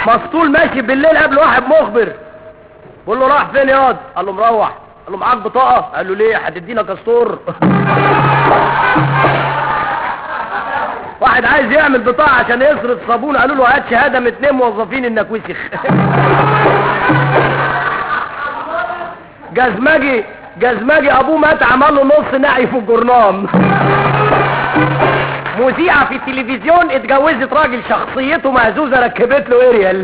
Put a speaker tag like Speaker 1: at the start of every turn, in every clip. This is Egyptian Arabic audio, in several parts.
Speaker 1: مسطول ماشي بالليل قبل واحد مخبر بقول له راح فين ياض قال له مروح قال له معاك بطاقه قال له ليه هتدينا كاستور واحد عايز يعمل بطاقه عشان يصرف صابون قالوا له هات شهاده من اتنين موظفين انك وسخ جزمجي جزمجي ابوه مات عمل له نص نعي في الجرنان مذيعة في التلفزيون اتجوزت راجل شخصيته مهزوزة ركبت له اريال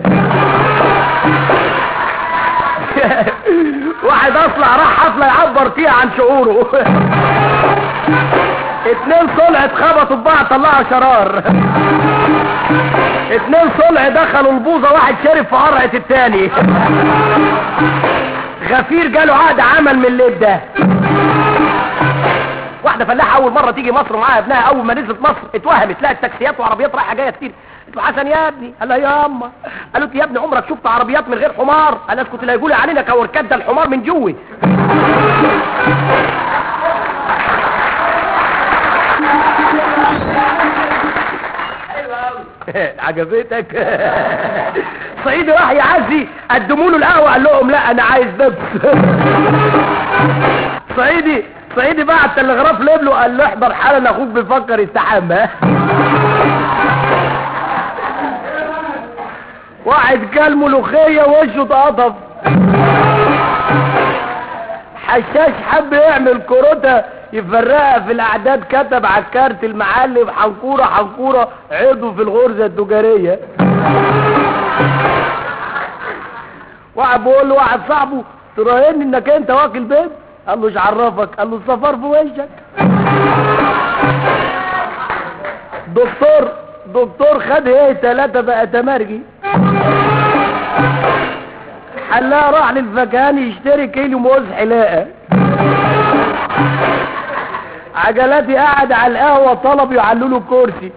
Speaker 1: واحد اصلع راح حفلة يعبر فيها عن شعوره اتنين صلع اتخبطوا ببعض طلعوا شرار اتنين صلع دخلوا البوظة واحد شرب في قرعة التاني غفير جاله عقد عمل من الليل ده واحدة فلاحة أول مرة تيجي مصر ومعاها ابنها أول ما نزلت مصر اتوهمت لقت تاكسيات وعربيات رايحة جاية كتير قلت له حسن يا ابني قال لها يا أما قالت يا ابني عمرك شفت عربيات من غير حمار قال لها كنت لا يقولي علينا كوركات ده الحمار من جوه عجبتك صعيدي راح يعزي قدموا له القهوه قال لهم لا انا عايز بيبس صعيدي صعيدي بعت تلغراف لابنه قال له احضر حالا اخوك بيفكر يستحمى واحد كل ملوخيه وشه اتقطف حشاش حب يعمل كروته يفرقها في الاعداد كتب على الكارت المعلم حنكوره حنكوره عضو في الغرزه التجاريه واحد بيقول له واحد صاحبه تراهني انك انت واكل بيض قال له ايش عرفك قال له الصفار في وشك دكتور دكتور خد ايه ثلاثة بقى تمرجي حلاها راح للفكهاني يشتري كيلو موز حلاقة عجلاتي قاعد على القهوة طلب يعلوا له كرسي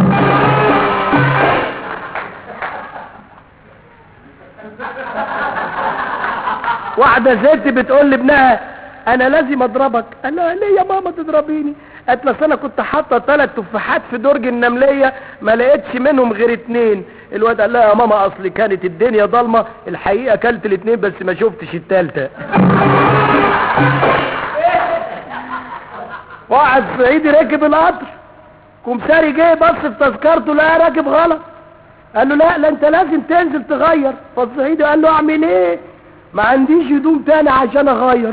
Speaker 1: واحدة ست بتقول لابنها انا لازم اضربك قال لها ليه يا ماما تضربيني قالت له انا كنت حاطه ثلاث تفاحات في درج النمليه ما لقيتش منهم غير اتنين الواد قال لها يا ماما اصل كانت الدنيا ضلمه الحقيقه اكلت الاتنين بس ما شفتش التالتة واحد صعيدي ركب القطر كمساري جه بص في تذكرته لقى راكب غلط قال له لا لا انت لازم تنزل تغير فالصعيدي قال له اعمل ايه ما عنديش هدوم تاني عشان اغير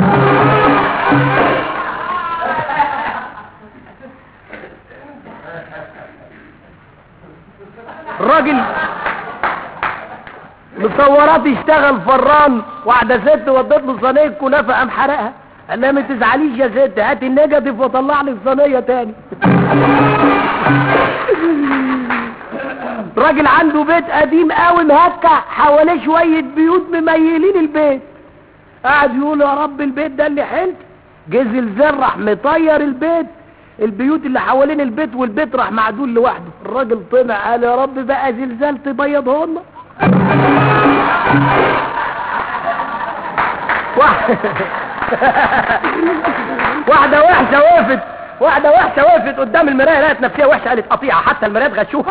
Speaker 1: الراجل مصورات يشتغل فران واحدة ست ودت له صينية كنافة قام حرقها قال لها ما تزعليش يا ست هات النيجاتيف وطلع لي الصينية تاني راجل عنده بيت قديم قوي مهكع حواليه شوية بيوت مميلين البيت قاعد يقول يا رب البيت ده اللي حلت جه زلزال راح مطير البيت البيوت اللي حوالين البيت والبيت راح معدول لوحده الراجل طمع قال يا رب بقى زلزال تبيضهن واحدة وحشة وقفت واحدة وحشة وقفت قدام المراية لقت نفسها وحشة قالت قطيعة حتى المرايات غشوها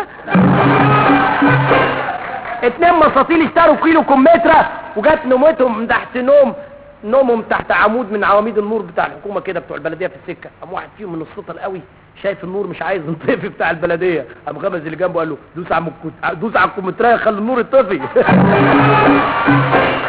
Speaker 1: اتنين مساطيل اشتروا كيلو كمثرى وجات نومتهم من تحت نوم نومهم تحت عمود من عواميد النور بتاع الحكومة كده بتوع البلدية في السكة قام واحد فيهم من الصوت القوي شايف النور مش عايز ينطفي بتاع البلدية قام غمز اللي جنبه قال له دوس على الكمثرى خلي النور يطفي